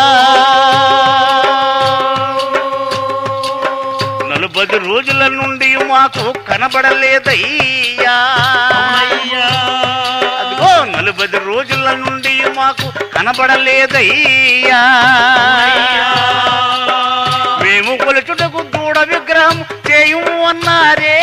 నలభై రోజుల నుండి మాకు కనబడలేదయ్యా అదిగో నలభై రోజుల నుండి మాకు కనబడలేదయ్యా మేము కొలుచుటకు దూడ విగ్రహం చేయము అన్నారే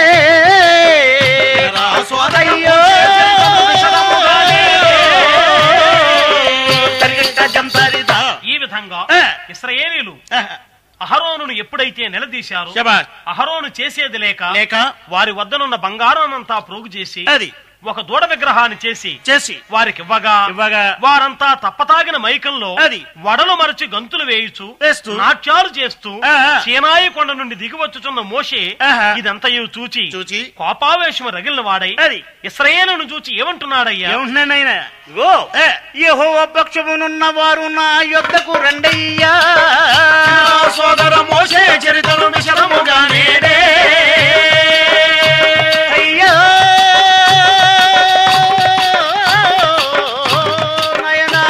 వినరా సోదర అయ్యో మోషే చరితను విశదముగానే తరిగిట్ట జంతరిదా. ఈ విధంగా ఆ. ఇస్రాయేలీలు ఆహా. అహరోనును ఎప్పుడైతే నిలదీశారో శబాష్ అహరోను చేసేది లేక లేక వారి వద్దనున్న బంగారాన్నంతా ప్రోగు చేసి అది ఒక దూడ విగ్రహాన్ని చేసి చేసి వారికి ఇవ్వగా ఇవ్వగా వారంతా తప్పతాగిన మైకంలో అది. వడలు మరచి గంతులు వేయుచు వేస్తూ. నాట్యాలు చేస్తూ ఆహా. సీనాయి కొండ నుండి దిగివచ్చుచున్న మోషే ఆహా. ఇదంతయు చూచి చూచి కోపావేశము రగిలిన వాడై అది. ఇస్రాయేలును చూచి ఏమంటున్నాడయ్యా ఏమంటున్నాను ఆయన ఇగో ఏ. యెహోవా పక్షమునున్న వారు నా యొద్దకు రండయ్యా సోదర మోసే చరితను విషదముగా నేడే అయ్యా నయనా.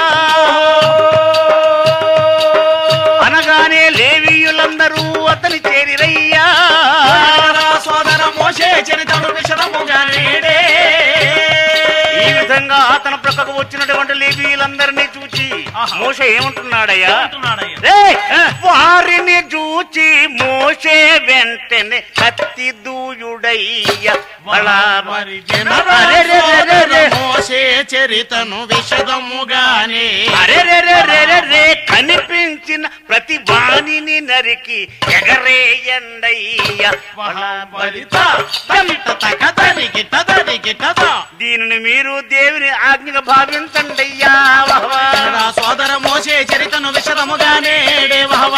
అనగానే లేవీయులందరూ అతని చేరిరయ్యా సోదర మోసే చరితను విషదముగా నేడే ఈ విధంగా అతని ప్రక్కకు వచ్చినటువంటి లేవీయులందరినీ చూచి ఆహా. మోస ఏమంటున్నాడయ్యా ఏమంటున్నాడయ్యా రేయ్, వారిని చూచి మోసే వెంటనే కత్తి దూయుడయ్య బలా మరి అరే రే రే రే రే. మోసే చరితను విషదముగానే అరే రే రే రే రే రే కనిపించిన ప్రతి వాణిని నరికి ఎగరేయండయ్య బలా బలిత తమిట తక తరికి తదరికి తద దీనిని మీరు దేవుని ఆజ్ఞగా భావించండయ్యా వహ్వా. నా సోదర మోసే చరితను విషదముగానే వహవా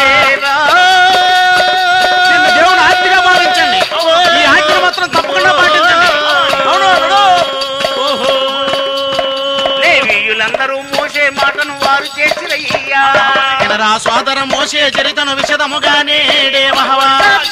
నిన్ను దేవుని ఆజ్ఞగా భావించండి ఈ ఆజ్ఞ మాత్రం తప్పకుండా పాటించండి అవును అవును. లేవీయులందరూ మోసే మాటను వారు చేసిరయ్యా ఎనరా సోదర మోసే చరితను విషదముగానే వహవా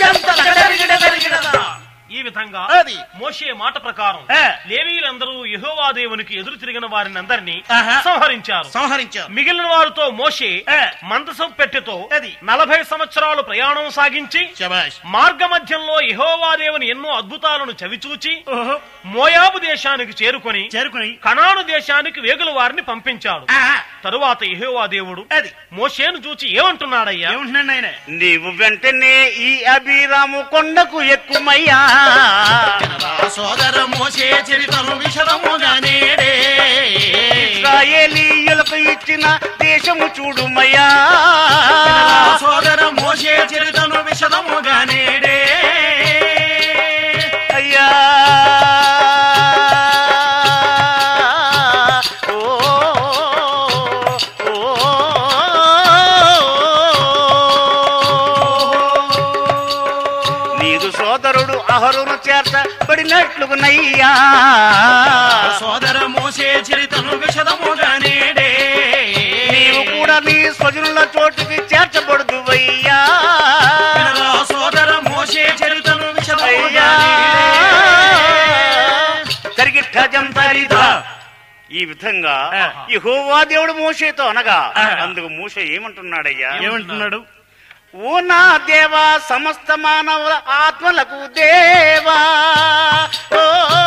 ఈ విధంగా అది. మోషే మాట ప్రకారం ఏ. లేవీయులందరూ యెహోవా దేవునికి ఎదురు తిరిగిన వారిని అందరినీ ఆహా. సంహరించారు సంహరించారు మిగిలిన వారితో మోషే ఏ. మందసం పెట్టెతో అది. నలభై సంవత్సరాలు ప్రయాణం సాగించి శబాష్ మార్గ మధ్యంలో యెహోవా దేవుని ఎన్నో అద్భుతాలను చవిచూచి ఓహో మోయాబు దేశానికి చేరుకొని చేరుకుని కనాను దేశానికి వేగుల వారిని పంపించాడు ఆ, తరువాత యెహోవా దేవుడు అది మోషేను చూచి ఏమంటున్నాడయ్యా ఏమంటున్నాడు ఆయన నీవు వెంటనే ఈ అభిరాము కొండకు ఎక్కుమయ్యా ఎనరా సోదర మోసే చరితను విషదముగానే ఇస్రాయేలీయులకు ఇచ్చిన దేశము చూడుమయ్యా సోదర మోసే చరితను విషదముగానే అయ్యా ఓ, ఓ, నీదు సోదరుడు అహరును చేర్చబడినట్లుగునయ్యా సోదర మోసే చరితను విషదముగానే నీవు కూడా నీ స్వజనుల చోటుకి చేర్చబడుదువయ్యా సోదర మోసే చరితను అయ్యా విషదముగానే జరిగిట్ట జంతరిద ఈ విధంగా యెహోవా దేవుడు మోషేతో అనగా అందుకు మోషే ఏమంటున్నాడయ్యా ఏమంటున్నాడు ఓ నా దేవా సమస్త మానవుల ఆత్మలకు దేవా ఓ,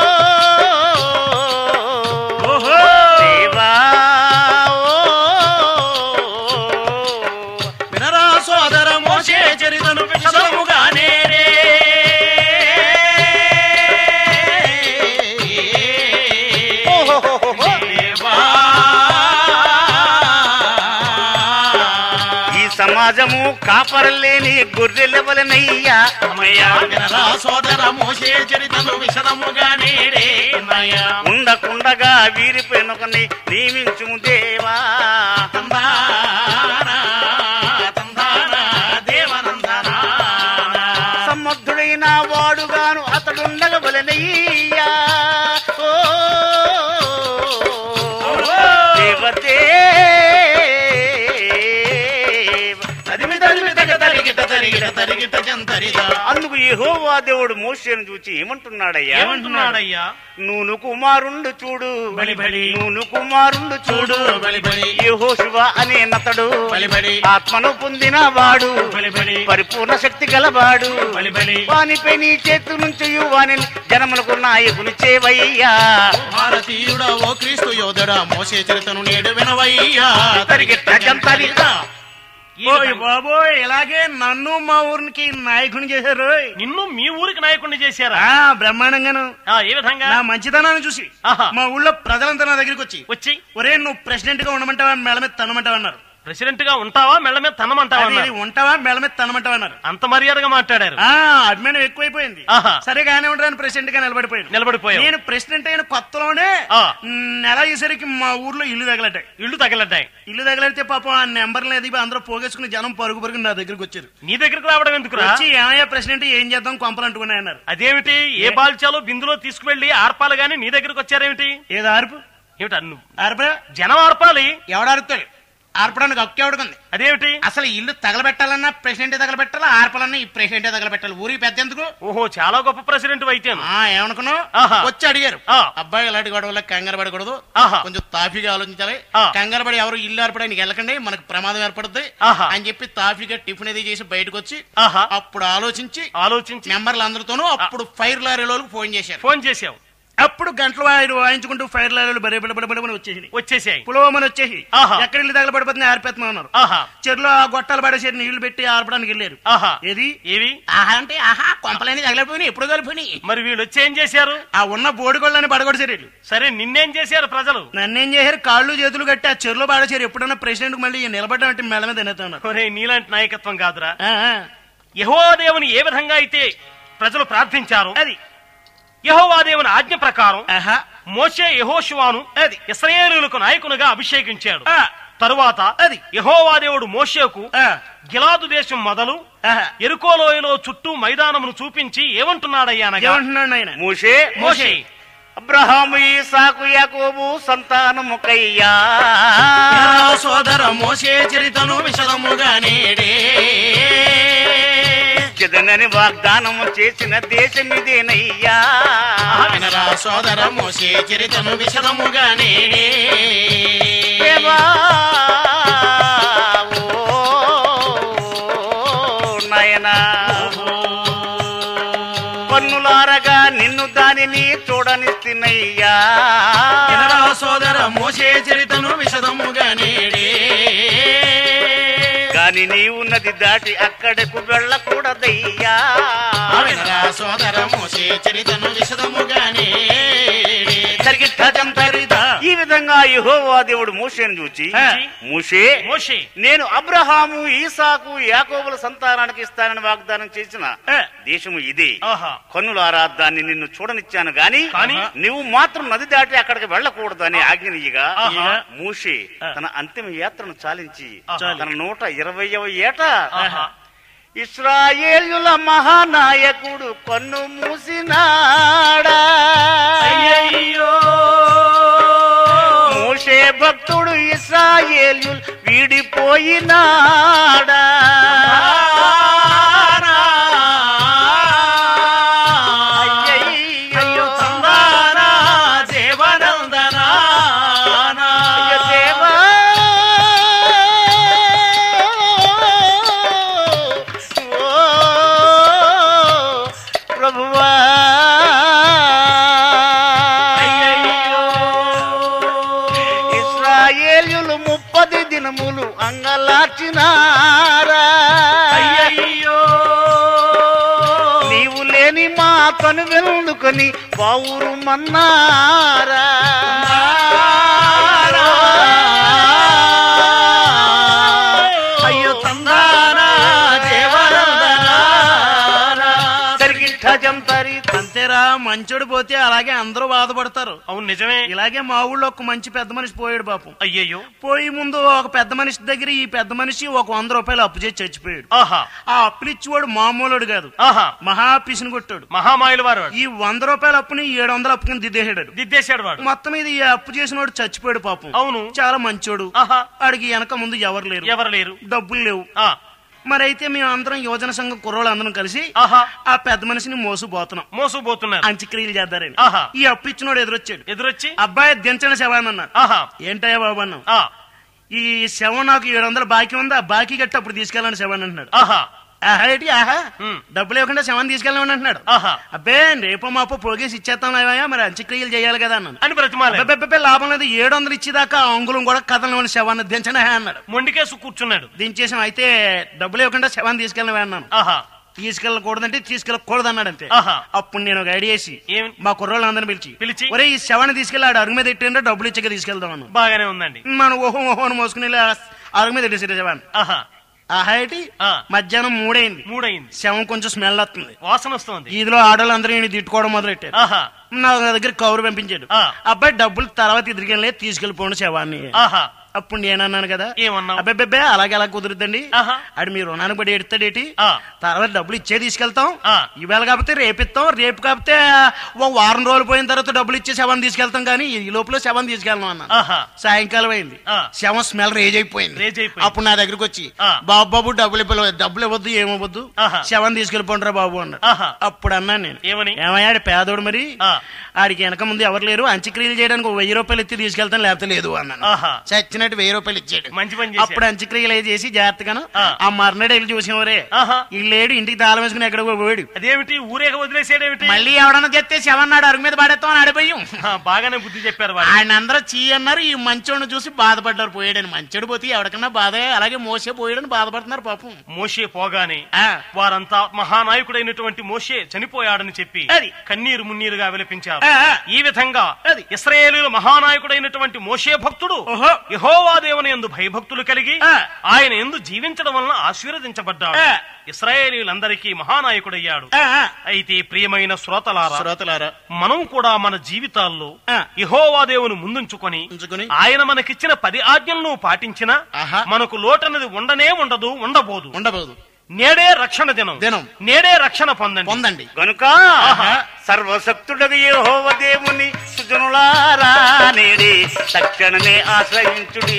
ఓహో. దేవా ఓ. వినరా సోదర మోసే చరితను విషదముగానే ఓహోహోహో. ఈ సమాజము కాపరలేని గొర్రెలవలనయ్యా అమ్మయ్యా వినరా సోదర మోసే చరితను విషదముగానే ఉండకుండగా వీరిపోయినొకని నియమించుము దేవా తందానా తందానా దేవనందనా సమర్థుడైన వాడుగాను అతడుండగవలనయ్యా ఓ దేవతే తరిమి తరిమి తగ తరిగిట తరిగిట తరిగిట జంతరిత అందుకు యెహోవా దేవుడు మోషేను చూచి ఏమంటున్నాడయ్యా ఏమంటున్నాడయ్యా నూను కుమారుండు చూడు బలి బలి. నూను కుమారుండు చూడు చూడు బలి బలి యెహోషువ అనే నతడు బలి బలి ఆత్మను పొందిన వాడు బలి బలి పరిపూర్ణ శక్తి గలవాడు బలి బలి వానిపై నీ చేతు నుంచి వాని జనములకు నాయకుని చేవయ్యా భారతీయుడా ఓ క్రీస్తు యోధుడా మోసే చరితను నేడు వినవయ్యా తరిగిట్ట జంతరిత ఈ ఓయ్ విధంగా బాబోయ్ ఇలాగే నన్ను మా ఊరికి నాయకుని చేశారు నిన్ను మీ ఊరికి నాయకుడిని చేశారా ఆ బ్రహ్మాండంగాను ఆ, ఏ విధంగా నా మంచితనాన్ని చూసి ఆహా. మా ఊళ్ళో ప్రజలంతా నా దగ్గరికి వచ్చి వచ్చి ఒరే నువ్వు ప్రెసిడెంట్ గా ఉండమంటావా మేళ మీద తనమంటావా అన్నారు ప్రెసిడెంట్ గా ఉంటావా మెళ్ళ మీద తనమంటావా అది అన్నారు. ఉంటావా మెళ్ళ మీద తనమంటావా అన్నారు అంత మర్యాదగా మాట్లాడారు ఆ అభిమానం ఎక్కువైపోయింది ఆహా. సరే కానీ ఉండడానికి ప్రెసిడెంట్ గా నిలబడిపోయాడు నిలబడిపోయావు నేను ప్రెసిడెంట్ అయిన కొత్తలోనే ఆ. మ్, నెల అయ్యేసరికి మా ఊర్లో ఇల్లు తగలటాయి ఇళ్ళు తగలడ్డాయి ఇల్లు తగలితే పాపం ఆ నెంబర్ లేదు అందరూ పోగేసుకుని జనం పరుగు పరుగు నా దగ్గరికి వచ్చారు నీ దగ్గరికి రావడం ఎందుకురా వచ్చి ఏమయ్యా ప్రెసిడెంట్ ఏం చేద్దాం కొంపలు అంటుకున్నాయన్నారు అదేమిటి ఏ బాల్చాలో బిందులో తీసుకువెళ్లి ఆర్పాలు గాని నీ దగ్గరికి వచ్చారేమిటి ఏదో ఆర్పు ఏమిటి అన్ను ఆర్పరా జనం ఆర్పాలి ఎవడు ఆరుతాడు ఆర్పడానికి హక్కు ఎవడుకుంది అదేమిటి అసలు ఇల్లు తగలబెట్టాలన్నా ప్రెసిడెంట్ తగలబెట్టాలా ఆర్పాలన్నా ఈ ప్రెసిడెంట్ తగలబెట్టాలి ఊరికి పెద్ద ఎందుకు ఓహో చాలా గొప్ప ప్రెసిడెంట్ అయితేను ఆ ఏమనుకున్నావు ఆహా. వచ్చి అడిగారు ఆ. అబ్బాయి ఇలాంటి గొడవలకు కంగారు పడకూడదు ఆహా. కొంచెం తాఫీగా ఆలోచించాలి ఆ. కంగారు పడి ఎవరు ఇల్లు ఏర్పడానికి వెళ్ళకండి మనకు ప్రమాదం ఏర్పడుద్ది ఆహా. అని చెప్పి తాఫీగా టిఫిన్ అది చేసి బయటకు వచ్చి ఆహా అప్పుడు ఆలోచించి ఆలోచించి మెంబర్లు అందరితోనూ అప్పుడు ఫైర్ లారీలోకి ఫోన్ చేశారు ఫోన్ చేసావు అప్పుడు గంటలు వాయి- వాయించుకుంటూ ఫైర్ లారీలు బరే బడే బడే బడే వచ్చేసి వచ్చేసాయి పులోమని వచ్చేసి ఆహా. ఎక్కడ ఇల్లు తగలబడిపోతుంది ఆరిపోతున్నా ఉన్నారు ఆహా చెరులో ఆ గొట్టాలు పడేసి నీళ్లు పెట్టి ఆర్పడానికి వెళ్ళారు ఆహా ఏది ఏవి ఆహా అంటే ఆహా కొంపలని తగలపోయినాయి ఎప్పుడు కలిపోయినాయి మరి వీళ్ళు వచ్చి ఏం చేశారు ఆ ఉన్న బోడిగోళ్ళని పడగొడిసారు వీళ్ళు సరే నిన్నేం చేశారు ప్రజలు నన్నేం చేశారు కాళ్ళు చేతులు కట్టి ఆ చెరులో పాడేశారు ఎప్పుడన్నా ప్రెసిడెంట్ మళ్ళీ నిలబడ్డం అంటే మెడ మీద తినేస్తున్నారు ఒరే నీలాంటి నాయకత్వం కాదురా ఆ, ఆ. యహోవా దేవుని ఏ విధంగా అయితే ప్రజలు ప్రార్థించారు అది యహోవా దేవుని ఆజ్ఞ ప్రకారం ఆహా మోషే యహోశువాను అది ఇస్రాయేలులకు నాయకునిగా అభిషేకించాడు ఆ, తరువాత అది. యహోవా దేవుడు మోషేకు ఆ, గిలాదు దేశం మొదలు ఆహా. ఎరుకోలోయలో చుట్టూ మైదానమును చూపించి ఏమంటున్నాడయ్యానగా ఏమంటున్నాడు ఆయన మూషే మోషే అబ్రహాము ఈసాకు యాకోబు సంతానముకయ్యా సోదర మోసే చరితను విషదముగా నేడే జగనని వాగ్దానము చేసిన దేశమిదేనయ్యా వినరా సోదర మోసే చరితను విషదముగా నేడే దేవా, ఓ నాయనా పన్నులారగా నిన్ను దానిని చూడనిస్తున్నయ్యా వినరా సోదర మోసే చరితను విషదముగా నేడే కాని నీవు నది దాటి అక్కడకు వెళ్ళకూడదయ్యా వినరా సోదర మోసే చరితను విషదముగా నేడే జరిగిట్టజం తరిదా. ఈ విధంగా యెహోవా దేవుడు మూషేను చూచి ఆ. మూషే మోషే నేను అబ్రహాము ఈసాకు యాకోబుల సంతానానికి ఇస్తానని వాగ్దానం చేసిన ఆ. దేశము ఇదే ఆహా కన్నులారా దాన్ని నిన్ను చూడనిచ్చాను గాని కానీ? నువ్వు మాత్రం నది దాటి అక్కడికి వెళ్ళకూడదు అని ఆజ్ఞనియ్యగా ఆహా. మూషే ఆ. తన అంతిమ యాత్రను చాలించి ఆహా. తన నూట ఇరవయవ ఏట ఆహా ఇస్రాయేలుల మహానాయకుడు కన్ను మూసినాడా అయ్యయ్యో మోషే భక్తుడు ఇస్రాయేలు వీడిపోయినాడా అయ్యో అయ్యయ్యో తందానా దేవనందనా అయ్య దేవా ఓ ప్రభువా ఇస్రాయేలులు ముప్పది దినములు అంగలార్చినారా అయ్యయ్యో నీవు లేని మా కను వెందుకొని పావురు మన్నారా అయ్యో తందానా దేవనందనా జరిగిట్టజం తరి అంతేరా మంచోడు పోతే అలాగే అందరూ బాధపడతారు అవును నిజమే ఇలాగే మా ఊళ్ళో ఒక మంచి పెద్ద మనిషి పోయాడు పాపం అయ్యయ్యో పోయి ముందు ఒక పెద్ద మనిషి దగ్గర ఈ పెద్ద మనిషి ఒక వంద రూపాయలు అప్పు చేసి చచ్చిపోయాడు ఆహా ఆ అప్పులు ఇచ్చేవాడు మామూలుడు కాదు ఆహా మహా పిసిని కొట్టాడు మహామాయులు వారు వాడు. ఈ వంద రూపాయల అప్పుని ఏడు వందల అప్పుని దిద్దేసాడు దిద్దేశాడు వాడు మొత్తం ఇది ఈ అప్పు చేసినోడు చచ్చిపోయాడు పాపం అవును చాలా మంచోడు ఆహా ఆడికి వెనక ముందు ఎవరు లేరు ఎవరు లేరు డబ్బులు లేవు ఆ మరి అయితే మేము అందరం యువజన సంఘం కుర్రోళ్ళు అందరం కలిసి ఆహా ఆ పెద్ద మనిషిని మోసుపోతున్నాం మోసుకుపోతున్నారు అంత్యక్రియలు చేద్దారని ఆహా ఈ అప్పు ఇచ్చినోడు ఎదురొచ్చాడు ఎదురొచ్చి అబ్బాయి దించండి శవాన్ని అన్నారు ఆహా ఏంటయ్యా బాబు అన్నాం ఆ ఈ శవం నాకు ఏడు వందలు బాకీ ఉంది ఆ బాకీ కట్టి అప్పుడు తీసుకెళ్ళండి శవాన్ని అంటున్నాడు ఆహా ఆహా ఏంటి ఆహా ఉమ్. డబ్బులు ఇవ్వకుండా శవాన్ని తీసుకెళ్ళమని అంటున్నాడు ఆహా అబ్బే రేపో మాపో పోగేసి ఇచ్చేస్తాం లేవయ్యా మరి అంత్యక్రియలు చేయాలి కదా అన్నాను అని బ్రతిమాలే అబ్బే లాభం లేదు ఏడు వందలు ఇచ్చేదాకా ఆ అంగుళం కూడా కథలను శవాన్ని దించండి ఆహా అన్నాడు మొండికేసు కూర్చున్నాడు దించేసాం అయితే డబ్బులు ఇవ్వకుండా శవాన్ని తీసుకెళ్ళవే అన్నాను ఆహా తీసుకెళ్ళకూడదంటే తీసుకెళ్ళకూడదు అన్నాడు అంతే ఆహా. అప్పుడు నేను ఒక ఐడియా చేసి ఏమి మా కుర్రోళ్ళందరిని పిలిచి పిలిచి? ఒరే ఈ శవాన్ని తీసుకెళ్ళి ఆడు అరుగు మీద ఎట్టండి డబ్బులు ఇచ్చక తీసుకెళ్దాం అన్నాను బాగానే ఉందండి మనం ఓహో ఓహో అని మోసుకుని వెళ్ళి ఆ- అరుగు మీద పెట్టేసారు శవాన్ని ఆహా ఆహా ఏంటి ఆ. మధ్యాహ్నం మూడైంది మూడైంది శవం కొంచెం స్మెల్ వస్తుంది వాసన వస్తుంది ఈదిలో ఆడవాళ్ళందరూ ఈయన తిట్టుకోవడం మొదలెట్టారు ఆహా నా దగ్గర కౌరు పంపించాడు ఆ. అబ్బాయి డబ్బులు తర్వాత తిరిగి తీసుకెళ్ళిపోండి శవాన్ని ఆహా అప్పుడు నేనన్నాను కదా ఏమన్నావు? అబ్బాయి అలాగే అలా కుదురుద్దండి ఆహా. ఆడు మీ రుణానికి పడి ఎడతాడేటి ఆ. తర్వాత డబ్బులు ఇచ్చే తీసుకెళ్తాం ఆ. ఈవేళ కాకపోతే రేపు ఇస్తాం రేపు కాకపోతే ఓ వారం రోజులు పోయిన తర్వాత డబ్బులు ఇచ్చే శవం తీసుకెళ్తాం కానీ ఈ లోపల శవం తీసుకెళ్ళను అన్నాను ఆహా సాయంకాలం అయింది ఆ. శవం స్మెల్ రేజ్ అయిపోయింది రేజ్ అయిపోయింది. అప్పుడు నా దగ్గరికి వచ్చి ఆ. బాబు బాబు డబ్బులు ఇవ్వలేదు డబ్బులు ఇవ్వద్దు ఏమివ్వద్దు ఆహా. శవం తీసుకెళ్ళిపోండ్రా బాబు అన్నాడు ఆహా అప్పుడు అన్నాను నేను ఏమని? ఏమయ్యాడు పేదోడు మరి ఆ. ఆడికి వెనక ముందు ఎవరు లేరు అంత్యక్రియలు చేయడానికి ఒక వెయ్యి రూపాయలు ఇచ్చి తీసుకెళ్తాను లేకపోతే లేదు అన్నాను ఆహా చచ్చినట్టు వెయ్యి రూపాయలు ఇచ్చాడు మంచి పని అప్పుడు చేశాడు అంత్యక్రియలు అవి చేసి జాగ్రత్తగాను ఆ. ఆ మర్నాడు వెళ్ళి చూసేవరే ఆహా ఈ లేడు ఇంటికి తాళం వేసుకుని ఎక్కడికో పోయాడు అదేమిటి ఊరేగ వదిలేసాడేమిటి మళ్ళీ ఎవడన్నా చెప్తే శవన్నాడు అరుగు మీద పడేస్తాం అని అడిపోయాం ఆ, బాగానే బుద్ధి చెప్పారు వాడు ఆయన అందరూ చీ అన్నారు ఈ మంచోడిని చూసి బాధపడ్డారు పోయాడని మంచోడు పోతే ఎవరికన్నా బాధ అలాగే మోసే పోయాడని బాధపడుతున్నారు పాపం మోషే పోగానే ఆ. వారంతా మహానాయకుడైనటువంటి మోషే చనిపోయాడని చెప్పి అది. కన్నీరు మున్నీరుగా విలపించారు ఆ, ఆ. ఈ విధంగా అది. ఇస్రాయేలీల మహానాయకుడైనటువంటి మోషే భక్తుడు ఓహో. యహోవా దేవుని ఎందు భయభక్తులు కలిగి ఆ. ఆయన ఎందు జీవించడం వలన ఆశీర్వదించబడ్డాడు ఆ. ఇస్రాయేలీలందరికీ మహానాయకుడయ్యాడు ఆ, ఆ. అయితే ప్రియమైన శ్రోతలారా శ్రోతలారా మనం కూడా మన జీవితాల్లో ఆ. యహోవా దేవుని ముందుంచుకొని ఉంచుకొని ఆయన మనకిచ్చిన పది ఆజ్ఞలను పాటించిన ఆహా. మనకు లోటన్నది ఉండనే ఉండదు ఉండబోదు ఉండబోదు నేడే రక్షణ దినం దినం. నేడే రక్షణ పొందండి పొందండి గనుక ఆహా. సర్వశక్తుడగు యెహోవా దేవుని సుజనులారా నేడి తక్షణమే ఆశ్రయించుడి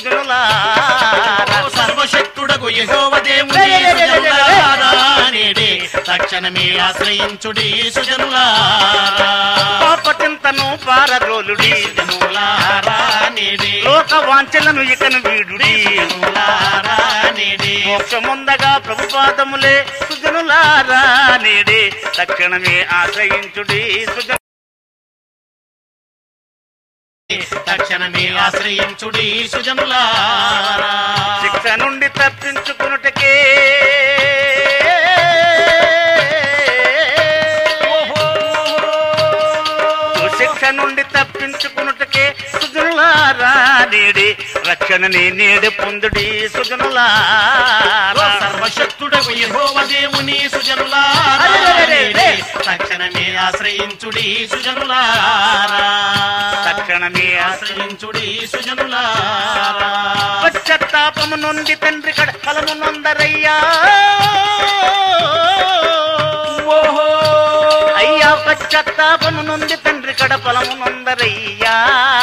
సుజనులారా సర్వశక్తుడకు యెహోవ దేవుని సుజనులారా నేడే తక్షణమే ఆశ్రయించుడి సుజనులారా పాపచింతను పారద్రోలుడి సుజనులారా నేడే లోక వాంఛలను ఇకను వీడుడి సుజనులారా నేడే మోక్షముందగా ప్రభుపాదములే సుజనులారా నేడే తక్షణమే ఆశ్రయించుడి సుజను తక్షణమే ఆశ్రయించుడి సుజనులారా శిక్ష నుండి తప్పించుకున్నటకే శిక్ష నుండి తప్పించుకున్నటకే సుజనులారా నేడి రక్షణని నేడు పొందుడి సుజనులారా సర్వశక్తుడకు యెహోవ దేవుని సుజనులారా నేడే తక్షణమే ఆశ్రయించుడి సుజనులారా తక్షణమే ఆశ్రయించుడి సుజనులారా పశ్చాత్తాపము నుండి తండ్రి కడ ఫలము నొందరయ్యా అయ్యా పశ్చాత్తాపము నుండి తండ్రి కడ ఫలము నొందరయ్యా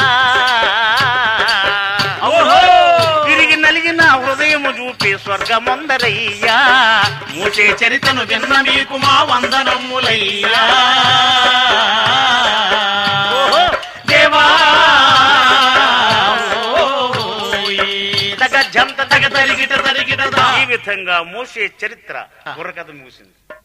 తిరిగి నలిగిన హృదయము చూపి స్వర్గమొందరయ్యా మూసే చరిత్ర చరితను విన్న మీకు మా వందనములయ్యా ఓహో, దేవా తగ జంత తగ తరిగి తరిగిట తరిగిట ఈ విధంగా మూసే చరిత్ర బుర్రకథ ముగిసింది